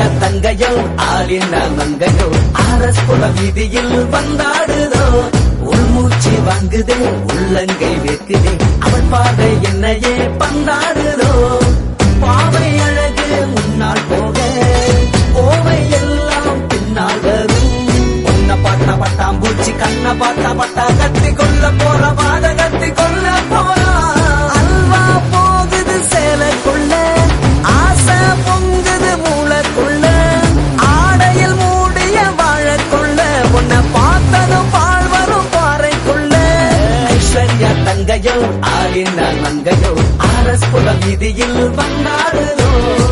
தங்கையோ ஆலின மங்கையோ R Us குல வீதியில் வந்தாடுதோ உள்மூச்சு வாங்குதே உள்ளங்கை வேக்குதே அவள் பார்வை என்னையே பந்தாடுதோ பாவை அழகு முன்னால் போக ஓவை எல்லாம் பின்னால் வரும் உன்னை பார்த்தா பட்டாம்பூச்சி கண்ணை பார்த்தா பட்டா கத்தி கொள்ள போற பாத கத்தி கொள்ள போறா அல்வா போகுது சேலைக்குள்ள ஆசை பொங்குது மூளைக்குள்ள ஆடையில் மூடிய வாழக்குள்ள உன்னை பார்த்ததும் பால் வரும் பாறைக்குள்ள ஐஸ்வர்யா தங்கையோ ஆலின மங்கையோ ஆரஸ் புல வீதியில் வந்தாடுதோ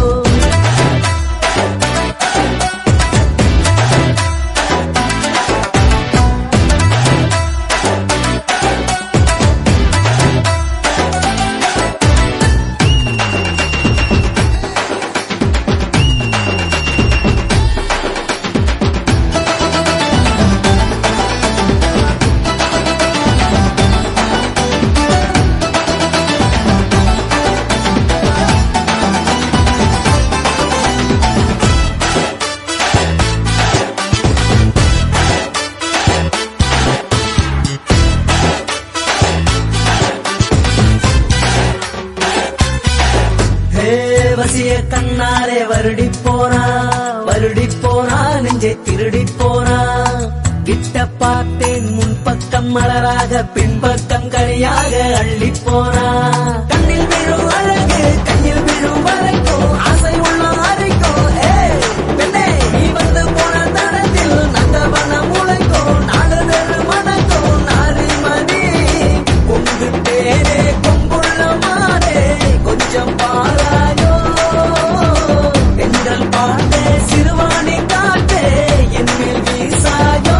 ஹே, வசிய கண்ணாலே வருடி போனா வருடி போனா நெஞ்சை திருடி போனா கிட்ட பார்த்தேன் முன்பக்கம் மலராக பின்பக்கம் கனியாக அள்ளி போனா கண்ணில் விழும் அழகு கையில் விழும் வரைக்கும் ஆசை உள்ள அரைக்கும் ஏய், பெண்ணே, நீ வந்து போன தடத்தில் நந்தவனம் முளைக்கும் நாடு தெரு மணக்கும் நாரிமணி கொங்கு தேரே கொங்குள்ள மாறே கொஞ்சம் பாராயோ எங்கள் பாட்டே சிறுவாணி காட்டே என் மேல் வீசாயோ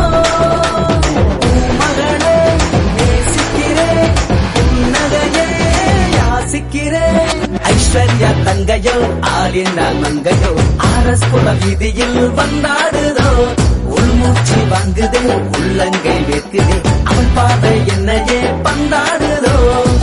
மகளே நேசிக்கிறேன் புன்னகையே யாசிக்கிறேன் ஐஸ்வர்யா தங்கையோ ஆலின மங்கையோ ஆரஸ் புல வீதியில் வந்தாடுதோ உள்மூச்சு வாங்குதே உள்ளங்கை வேக்குதே அவன் பாதை என்னையே பந்தாடுதோ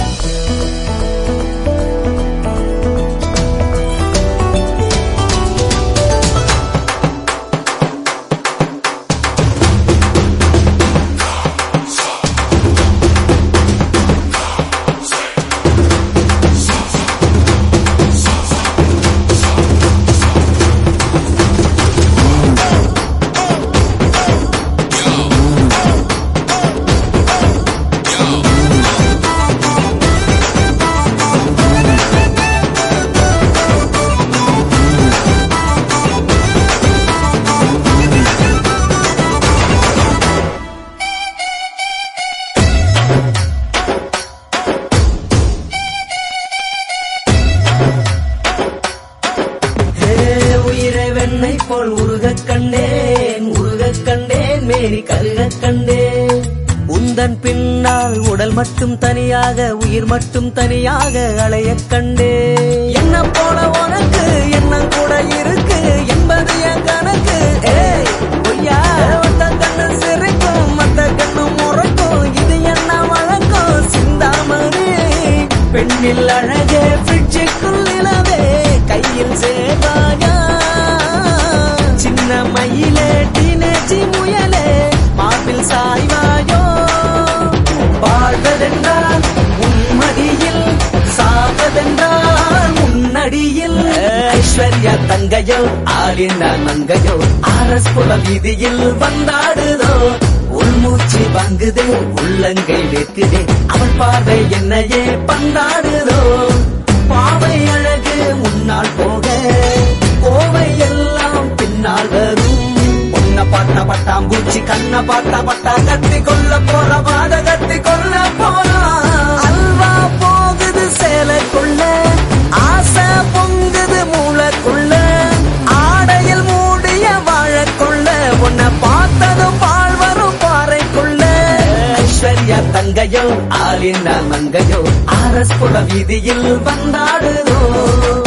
ஹே, உயிரை வெண்ணை போல் உருகக் கண்டேன் உருகக் கண்டேன் மேரி கருகக் கண்டேன் உந்தன் பின்னால் உடல் மட்டும் தனியாக உயிர் மட்டும் தனியாக அலையக் கண்டேன் என்ன போல உனக்கு எண்ணம் கூட இருக்கு என்பது என் கணக்கு ஏய் பொய்யா ஒத்த கண்ணு சிரிக்கும் மத்த கண்ணு முறைக்கும் இது என்ன வழக்கம் சிந்தாமணி பெண்ணில் அழகே ஃப்ரிட்ஜுக்குள் நிலவே கையில் சேவாயா சின்ன மயிலே டீனேஜி முயலே மார்பில் சாய்வாயோ வாழ்வதென்றால் உன்மடியில் சாவதென்றால் முன்னடியில் ஐஸ்வர்யா தங்கையோ ஆலின மங்கையோ ஆரஸ் புல வீதியில் வந்தாடுதோ உள்மூச்சு வாங்குதே உள்ளங்கை வேக்குதே அவள் பார்வை என்னையே பந்தாடுதோ பாவை அழகு முன்னால் போக கோவை எல்லாம் பின்னால் வரும் உன்னை பார்த்தா பட்டாம்பூச்சி கண்ணை பார்த்தா பட்டா கத்தி கொள்ள போற பாத கத்தி கொள்ள போறா அல்வா போகுது சேலைக்குள்ள ஆசை பொங்குது மூளைக்குள்ள ஆடையில் மூடிய வாழக்குள்ள உன்னை பார்த்ததும் பால் வரும் பாறைக்குள்ள ஐஸ்வர்யா தங்கையோ ஆலின மங்கையோ ஆரஸ் புல வீதியில் வந்தாடுதோ